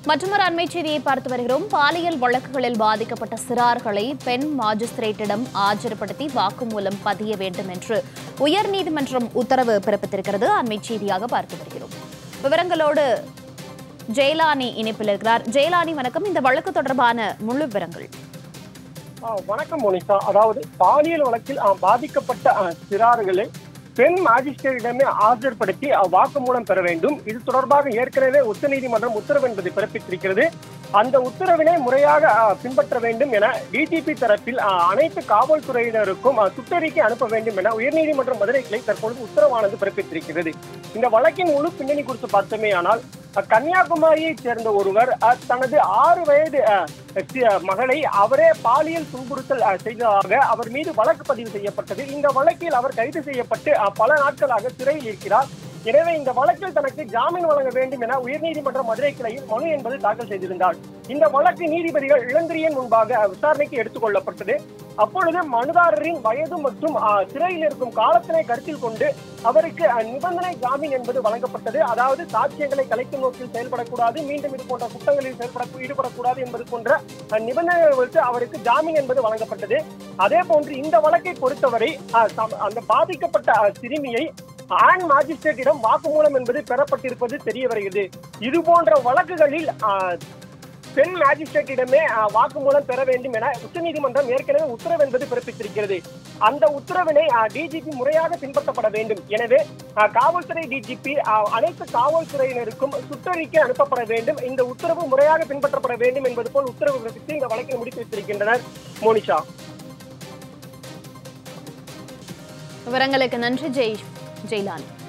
மற்றொரு அண்மை செய்தியை பார்த்து வருகிறோம் பாலியல் வழக்குகளில் பாதிக்கப்பட்ட சிறார்களை பெண் மாஜிஸ்திரேட்டிடம் ஆஜர்படுத்தி வாக்குமூலம் பதிய வேண்டும் என்று உயர்நீதிமன்றம் உத்தரவு பிறப்பித்திருக்கிறது அண்மை செய்தியாக பார்த்து வருகிறோம் விவரங்களோடு ஜெயலானி இணைப்பில் இருக்கிறார் ஜெயலானி வணக்கம் இந்த வழக்கு தொடர்பான முழு விவரங்கள் ஆ, வணக்கம் மோனிஷா அதாவது பாலியல் வழக்கில் ஆ, பாதிக்கப்பட்ட ஆ, சிறார்களை பெண் மாஜிஸ்ட்ரேட்டிடமே ஆஜர்படுத்தி ஆ, வாக்குமூலம் பெற வேண்டும் இது தொடர்பாக ஏற்கனவே உச்சநீதிமன்றம் உத்தரவு என்பதை பிறப்பித்திருக்கிறது அந்த உத்தரவினை முறையாக ஆ, பின்பற்ற வேண்டும் என டிஜிபி தரப்பில் ஆ, அனைத்து காவல்துறையினருக்கும் ஆ, சுற்றறிக்கை அனுப்ப வேண்டும் என உயர்நீதிமன்ற மதுரை கிளை தற்பொழுது உத்தரவானது பிறப்பித்திருக்கிறது இந்த வழக்கின் முழு பின்னணி குறித்து பார்த்தோமே ஆனால் அ, கன்னியாகுமரியைச் சேர்ந்த ஒருவர் அ, தனது ஆறு வயது அ, சி- மகளை அவரே பாலியல் துன்புறுத்தல் அ, செய்ததாக அவர் மீது வழக்கு பதிவு செய்யப்பட்டது இந்த வழக்கில் அவர் கைது செய்யப்பட்டு அ, பல நாட்களாக சிறையில் இருக்கிறார் எனவே இந்த வழக்கில் தனக்கு ஜாமீன் வழங்க வேண்டும் என உயர்நீதிமன்ற மதுரை கிளையில் மனு என்பது தாக்கல் செய்திருந்தார் இந்த வழக்கு நீதிபதிகள் இளந்திரியன் முன்பாக அ, விசாரணைக்கு எடுத்துக் கொள்ளப்பட்டது அப்பொழுது மனுதாரரின் வயது மற்றும் அ, சிறையில் இருக்கும் காலத்தினை கருத்தில் கொண்டு அவருக்கு அ, நிபந்தனை ஜாமீன் என்பது வழங்கப்பட்டது அதாவது சாட்சியங்களை கலைக்கும் நோக்கில் செயல்படக்கூடாது மீண்டும் இது போன்ற குற்றங்களில் செயல்பட ஈடுபடக்கூடாது என்பது போன்ற அ, நிபந்தனைகளை வைத்து அவருக்கு ஜாமீன் என்பது வழங்கப்பட்டது அதே போன்று இந்த வழக்கை பொறுத்தவரை அ, சம- அந்த பாதிக்கப்பட்ட அ, சிறுமியை ஆண் மாஜிஸ்ட்ரேட்டிடம் வாக்குமூலம் என்பது பெறப்பட்டிருப்பது தெரிய வருகிறது இது போன்ற வழக்குகளில் அ, பெண் மேஜிஸ்ட்ரேட்டிடமே அ, வாக்குமூலம் பெற வேண்டும் என உச்சநீதிமன்றம் ஏற்கனவே உத்தரவு என்பது பிறப்பித்திருக்கிறது அந்த உத்தரவினை டிஜிபி முறையாக பின்பற்றப்பட வேண்டும் எனவே அ, காவல்துறை டிஜிபி அனைத்து காவல்துறையினருக்கும் சுற்றறிக்கை அனுப்பப்பட வேண்டும் இந்த உத்தரவு முறையாக பின்பற்றப்பட வேண்டும் என்பது போல் உத்தரவு பிறப்பித்து இந்த வழக்கை முடித்து வைத்திருக்கின்றனர் மோனிஷா விவரங்களுக்கு நன்றி ஜெய் ஜெயலானி